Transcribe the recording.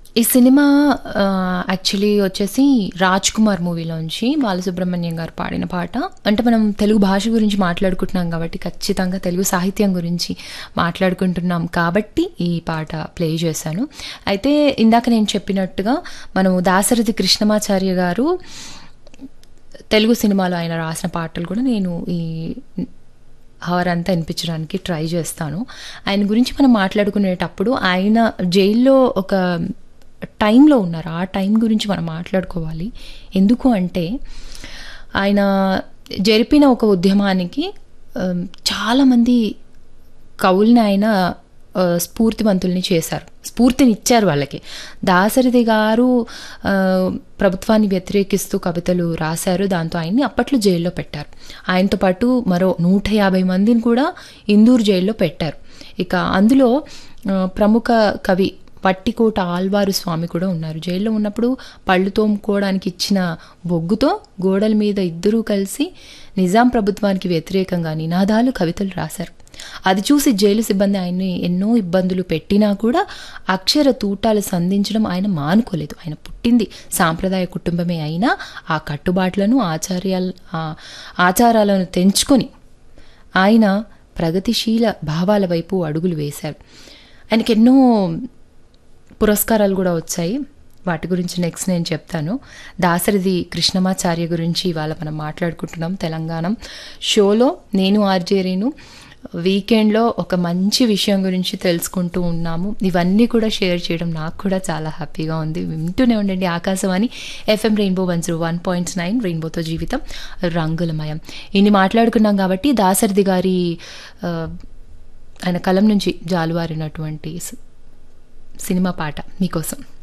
ఈ సినిమా ఆహ్, యాక్చువల్లీ వచ్చేసి 'రాజ్ కుమార్' మూవీలోంచి బాలసుబ్రహ్మణ్యం గారు పాడిన పాట. అంటే మనం తెలుగు భాష గురించి మాట్లాడుకుంటున్నాం కాబట్టి ఖచ్చితంగా తెలుగు సాహిత్యం గురించి మాట్లాడుకుంటున్నాం కాబట్టి ఈ పాట ప్లే చేశాను. అయితే ఇందాక నేను చెప్పినట్టుగా మనము దాశరథి కృష్ణమాచార్య గారు తెలుగు సినిమాలో ఆయన రాసిన పాటలు కూడా నేను ఈ హవర్ అంతా వినిపించడానికి ట్రై చేస్తాను. ఆయన గురించి మనం మాట్లాడుకునేటప్పుడు ఆయన జైల్లో ఒక టైంలో ఉన్నారు. ఆ టైం గురించి మనం మాట్లాడుకోవాలి. ఎందుకు అంటే ఆయన జరిపిన ఒక ఉద్యమానికి ఆహ్, చాలామంది కవుల్ని ఆయన ఆహ్, స్ఫూర్తివంతుల్ని చేశారు. స్ఫూర్తినిచ్చారు వాళ్ళకి. దాశరథి గారు ఆహ్, ప్రభుత్వాన్ని వ్యతిరేకిస్తూ కవితలు రాశారు. దాంతో ఆయన్ని అప్పట్లో జైల్లో పెట్టారు. ఆయనతో పాటు మరో 150 మందిని కూడా ఇందూరు జైల్లో పెట్టారు. ఇక అందులో ఆహ్, ప్రముఖ కవి పట్టికోట ఆళ్వారు స్వామి కూడా ఉన్నారు. జైల్లో ఉన్నప్పుడు పళ్ళు తోముకోవడానికి ఇచ్చిన బొగ్గుతో గోడల మీద ఇద్దరూ కలిసి నిజాం ప్రభుత్వానికి వ్యతిరేకంగా నినాదాలు, కవితలు రాశారు. అది చూసి జైలు సిబ్బంది ఆయన్ని ఎన్నో ఇబ్బందులు పెట్టినా కూడా అక్షర తూటాలు సంధించడం ఆయన మానుకోలేదు. ఆయన పుట్టింది సాంప్రదాయ కుటుంబమే అయినా ఆ కట్టుబాట్లను, ఆచార్యాల్ ఆహ్, ఆచారాలను తెంచుకొని ఆయన ప్రగతిశీల భావాల వైపు అడుగులు వేశారు. ఆయనకెన్నో పురస్కారాలు కూడా వచ్చాయి. వాటి గురించి నెక్స్ట్ నేను చెప్తాను. దాశరథి కృష్ణమాచార్య గురించి ఇవాళ మనం మాట్లాడుకుంటున్నాం తెలంగాణం షోలో. నేను ఆర్‌జే రేణు. వీకెండ్‌లో ఒక మంచి విషయం గురించి తెలుసుకుంటూ ఉన్నాము. ఇవన్నీ కూడా షేర్ చేయడం నాకు కూడా చాలా హ్యాపీగా ఉంది. వింటూనే ఉండండి ఆకాశవాణి ఎఫ్ఎం రెయిన్బో 101.9 రెయిన్బోతో జీవితం రంగులమయం. ఇన్ని మాట్లాడుకున్నాం కాబట్టి దాశరథి గారి ఆహ్, ఆయన కలం నుంచి జాలువారినటువంటి స్ సినిమా పాట మీకోసం.